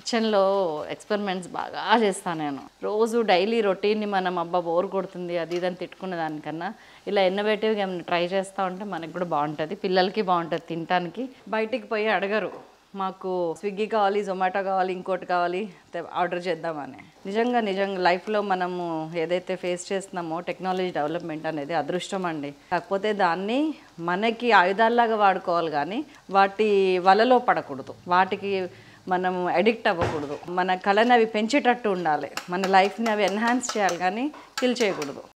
కిచెన్లో ఎక్స్పెరిమెంట్స్ బాగా చేస్తాను నేను రోజు డైలీ రొటీన్ని మనం అబ్బా బోర్ కొడుతుంది అది ఇదని తిట్టుకునే దానికన్నా ఇలా ఇన్నోవేటివ్గా ఏమైనా ట్రై చేస్తూ ఉంటే మనకి కూడా బాగుంటుంది పిల్లలకి బాగుంటుంది తినటానికి బయటికి పోయి అడగరు మాకు స్విగ్గీ కావాలి జొమాటో కావాలి ఇంకోటి కావాలి తె- ఆర్డర్ చేద్దామని నిజంగా నిజంగా లైఫ్లో మనము ఏదైతే ఫేస్ చేస్తున్నామో టెక్నాలజీ డెవలప్మెంట్ అనేది అదృష్టం అండి కాకపోతే దాన్ని మనకి ఆయుధాల్లాగా వాడుకోవాలి కానీ వాటి వలలో పడకూడదు వాటికి మనం అడిక్ట్ అవ్వకూడదు మన కళని అవి పెంచేటట్టు ఉండాలి మన లైఫ్ని అవి ఎన్హాన్స్ చేయాలి కానీ కిల్ చేయకూడదు